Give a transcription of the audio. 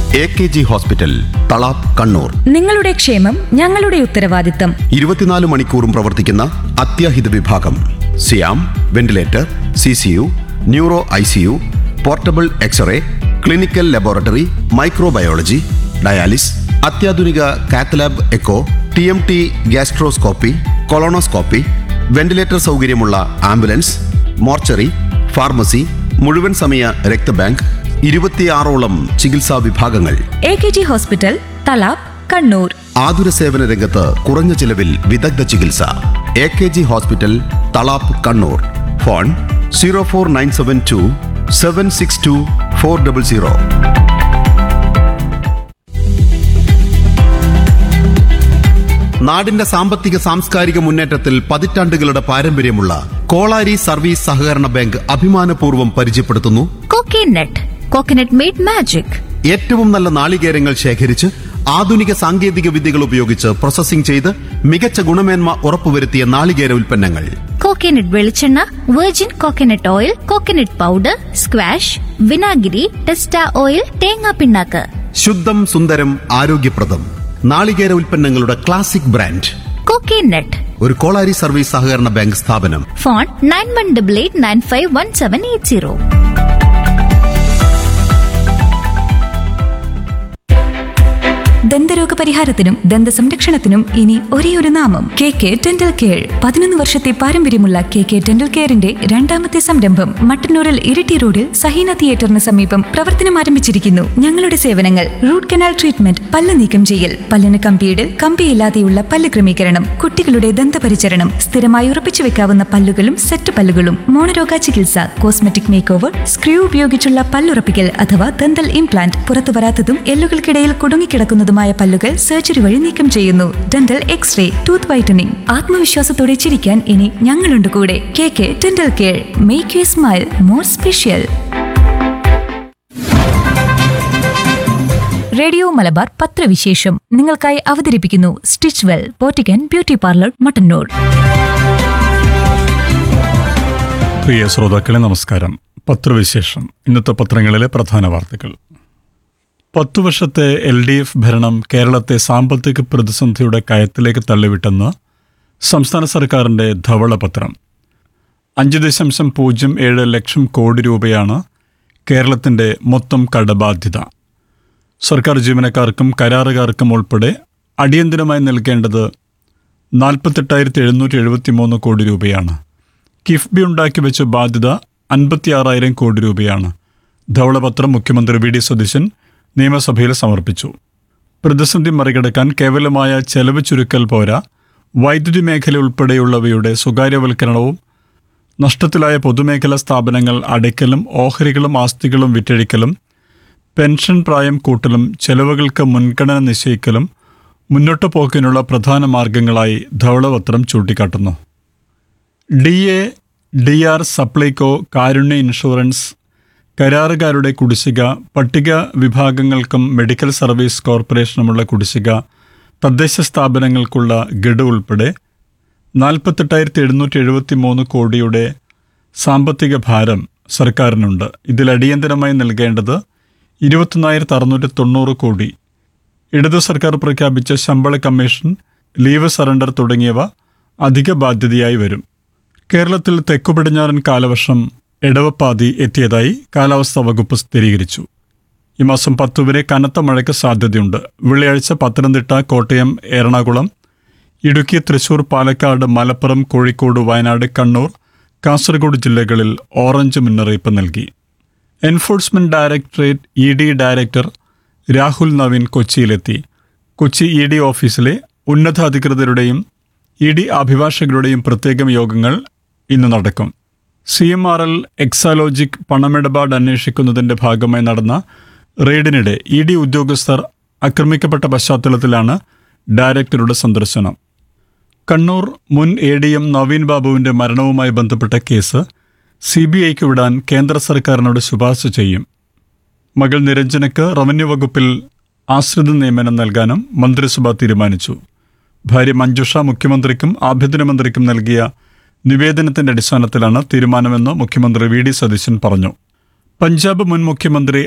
A K G hospital Thalap Kannur നിങ്ങളുടെ ക്ഷേമം ഞങ്ങളുടെ ഉത്തരവാദിത്തം ഇരുപത്തിനാല് മണിക്കൂറും പ്രവർത്തിക്കുന്ന അത്യാഹിത വിഭാഗം സിയാം ventilator C C U neuro I C U portable x-ray clinical laboratory microbiology dialysis അത്യാധുനിക cath lab echo T M T gastroscopy colonoscopy ventilator സൗകര്യമുള്ള ആംബുലൻസ് മോർച്ചറി ഫാർമസി മുഴുവൻ സമയ രക്തബാങ്ക് ഇരുപത്തിയാറോളം ചികിത്സാ വിഭാഗങ്ങൾ A K G hospital Thalap Kannur ആതുര സേവന രംഗത്ത് കുറഞ്ഞ ചിലവിൽ വിദഗ്ധ ചികിത്സ A K G hospital Thalap Kannur phone zero four nine seven two seven six two four double zero നാടിന്റെ സാമ്പത്തിക സാംസ്കാരിക മുന്നേറ്റത്തിൽ പതിറ്റാണ്ടുകളുടെ പാരമ്പര്യമുള്ള കോളാരി സർവീസ് സഹകരണ ബാങ്ക് അഭിമാനപൂർവ്വം പരിചയപ്പെടുത്തുന്നു കോക്കനട്ട് കോക്കനട്ട് മെയ്ഡ് മാജിക് ഏറ്റവും നല്ല നാളികേരങ്ങൾ ശേഖരിച്ച് ആധുനിക സാങ്കേതിക വിദ്യകൾ ഉപയോഗിച്ച് പ്രോസസ്സിംഗ് ചെയ്ത് മികച്ച ഗുണമേന്മ ഉറപ്പുവരുത്തിയ നാളികേര ഉൽപ്പന്നങ്ങൾ കോക്കനട്ട് വെളിച്ചെണ്ണ virgin coconut oil coconut powder squash വിനാഗിരി ടെസ്റ്റ ഓയിൽ തേങ്ങാ പിണ്ണാക്ക് ശുദ്ധം സുന്ദരം ആരോഗ്യപ്രദം നാളികേര ഉൽപ്പന്നങ്ങളുടെ ക്ലാസിക് ബ്രാൻഡ് കോക്കനട്ട് ഒരു കോളാരി സർവീസ് സഹകരണ ബാങ്ക് സ്ഥാപനം phone nine one double eight nine five one seven eight zero ദന്തരോഗ പരിഹാരത്തിനും ദന്ത സംരക്ഷണത്തിനും ഇനി ഒരേ ഒരു നാമം കെ കെ ഡെന്റൽ കെയർ പതിനൊന്ന് വർഷത്തെ പാരമ്പര്യമുള്ള കെ കെ ഡെന്റൽ കെയറിന്റെ രണ്ടാമത്തെ സംരംഭം മട്ടന്നൂരിൽ ഇരിട്ടി റോഡിൽ സഹീന തിയേറ്ററിന് സമീപം പ്രവർത്തനം ആരംഭിച്ചിരിക്കുന്നു ഞങ്ങളുടെ സേവനങ്ങൾ റൂട്ട് കനാൽ ട്രീറ്റ്മെന്റ് പല്ല് നീക്കം ചെയ്യൽ പല്ലിന് കമ്പിയിടൽ കമ്പിയില്ലാതെയുള്ള പല്ല് ക്രമീകരണം കുട്ടികളുടെ ദന്തപരിചരണം സ്ഥിരമായി ഉറപ്പിച്ചു വെക്കാവുന്ന പല്ലുകളും സെറ്റ് പല്ലുകളും മോണരോഗ ചികിത്സ കോസ്മെറ്റിക് മേക്ക് ഓവർ സ്ക്രൂ ഉപയോഗിച്ചുള്ള പല്ലുറപ്പിക്കൽ അഥവാ ദന്തൽ ഇംപ്ലാന്റ് പുറത്തു വരാത്തതും എല്ലുകൾക്കിടയിൽ കുടുങ്ങിക്കിടക്കുന്നതുമായ പല്ലുകൾ സർജറി വഴി നീക്കം ചെയ്യുന്നു ഡെന്റൽ എക്സ്റേ ടൂത്ത് വൈറ്റനിങ് ആത്മവിശ്വാസത്തോടെ ചിരിക്കാൻ ഇനി ഞങ്ങളുണ്ട് കൂടെ K K dental care make you smile more special radio Malabar പത്രവിശേഷം നിങ്ങൾക്കായി അവതരിപ്പിക്കുന്നു stitch well Pottikkan beauty parlour Mattannur പ്രിയ ശ്രോതാക്കളെ നമസ്കാരം പത്രവിശേഷം ഇന്നത്തെ പത്രങ്ങളിലെ പ്രധാന വാർത്തകൾ പത്തു വർഷത്തെ എൽ ഡി എഫ് ഭരണം കേരളത്തെ സാമ്പത്തിക പ്രതിസന്ധിയുടെ കയത്തിലേക്ക് തള്ളിവിട്ടെന്ന് സംസ്ഥാന സർക്കാരിന്റെ ധവളപത്രം അഞ്ച് ദശാംശം പൂജ്യം ഏഴ് ലക്ഷം കോടി രൂപയാണ് കേരളത്തിന്റെ മൊത്തം കടബാധ്യത സർക്കാർ ജീവനക്കാർക്കും കരാറുകാർക്കും ഉൾപ്പെടെ അടിയന്തരമായി നൽകേണ്ടത് നാൽപ്പത്തെട്ടായിരത്തി എഴുന്നൂറ്റി എഴുപത്തി മൂന്ന് കോടി രൂപയാണ് കിഫ്ബി ഉണ്ടാക്കി വെച്ച ബാധ്യത അൻപത്തിയാറായിരം കോടി രൂപയാണ് ധവളപത്രം മുഖ്യമന്ത്രി വി ഡി സതീശൻ നിയമസഭയിൽ സമർപ്പിച്ചു പ്രതിസന്ധി മറികടക്കാൻ കേവലമായ ചെലവ് ചുരുക്കൽ പോരാ വൈദ്യുതി മേഖല ഉൾപ്പെടെയുള്ളവയുടെ സ്വകാര്യവൽക്കരണവും നഷ്ടത്തിലായ പൊതുമേഖലാ സ്ഥാപനങ്ങൾ അടയ്ക്കലും ഓഹരികളും ആസ്തികളും വിറ്റഴിക്കലും പെൻഷൻ പ്രായം കൂട്ടലും ചെലവുകൾക്ക് മുൻഗണന നിശ്ചയിക്കലും മുന്നോട്ടു പോക്കിനുള്ള പ്രധാന മാർഗങ്ങളായി ധവളപത്രം ചൂണ്ടിക്കാട്ടുന്നു D A D R Supplyco Karunya insurance കരാറുകാരുടെ കുടിശ്ശിക പട്ടിക വിഭാഗങ്ങൾക്കും മെഡിക്കൽ സർവീസ് കോർപ്പറേഷനുമുള്ള കുടിശ്ശിക തദ്ദേശ സ്ഥാപനങ്ങൾക്കുള്ള ഗഡു ഉൾപ്പെടെ നാൽപ്പത്തെട്ടായിരത്തി എഴുന്നൂറ്റി എഴുപത്തി മൂന്ന് കോടിയുടെ സാമ്പത്തിക ഭാരം സർക്കാരിനുണ്ട് ഇതിൽ അടിയന്തരമായി നൽകേണ്ടത് ഇരുപത്തൊന്നായിരത്തി അറുന്നൂറ്റി തൊണ്ണൂറ് കോടി ഇടതു സർക്കാർ പ്രഖ്യാപിച്ച ശമ്പള കമ്മീഷൻ ലീവ് സറണ്ടർ തുടങ്ങിയവ അധിക ബാധ്യതയായി വരും കേരളത്തിൽ തെക്കു പടിഞ്ഞാറൻ കാലവർഷം ഇടവപ്പാതി എത്തിയതായി കാലാവസ്ഥാ വകുപ്പ് സ്ഥിരീകരിച്ചു ഈ മാസം പത്ത് വരെ കനത്ത മഴയ്ക്ക് സാധ്യതയുണ്ട് വെള്ളിയാഴ്ച പത്തനംതിട്ട കോട്ടയം എറണാകുളം ഇടുക്കി തൃശൂർ പാലക്കാട് മലപ്പുറം കോഴിക്കോട് വയനാട് കണ്ണൂർ കാസർഗോഡ് ജില്ലകളിൽ ഓറഞ്ച് മുന്നറിയിപ്പ് നൽകി enforcement directorate E D director Rahul Naveen കൊച്ചിയിലെത്തി കൊച്ചി ഇ ഡി ഓഫീസിലെ ഉന്നതാധികൃതരുടെയും ഇ ഡി അഭിഭാഷകരുടെയും പ്രത്യേകം യോഗങ്ങൾ ഇന്ന് നടക്കും C M R L Exalogic പണമിടപാട് അന്വേഷിക്കുന്നതിന്റെ ഭാഗമായി നടന്ന റെയ്ഡിനിടെ ഇ ഡി ഉദ്യോഗസ്ഥർ ആക്രമിക്കപ്പെട്ട പശ്ചാത്തലത്തിലാണ് ഡയറക്ടറുടെ സന്ദർശനം കണ്ണൂർ മുൻ എ ഡി എം നവീൻ ബാബുവിന്റെ മരണവുമായി ബന്ധപ്പെട്ട കേസ് സി ബി ഐക്ക് വിടാൻ കേന്ദ്ര സർക്കാരിനോട് ശുപാർശ ചെയ്യും മകൾ നിരഞ്ജനക്ക് റവന്യൂ വകുപ്പിൽ ആശ്രിത നിയമനം നൽകാനും മന്ത്രിസഭ തീരുമാനിച്ചു ഭാര്യ മഞ്ജുഷ മുഖ്യമന്ത്രിക്കും ആഭ്യന്തരമന്ത്രിക്കും നൽകിയ നിവേദനത്തിന്റെ അടിസ്ഥാനത്തിലാണ് തീരുമാനമെന്ന് മുഖ്യമന്ത്രി വി ഡി സതീശൻ പറഞ്ഞു പഞ്ചാബ് മുൻ മുഖ്യമന്ത്രി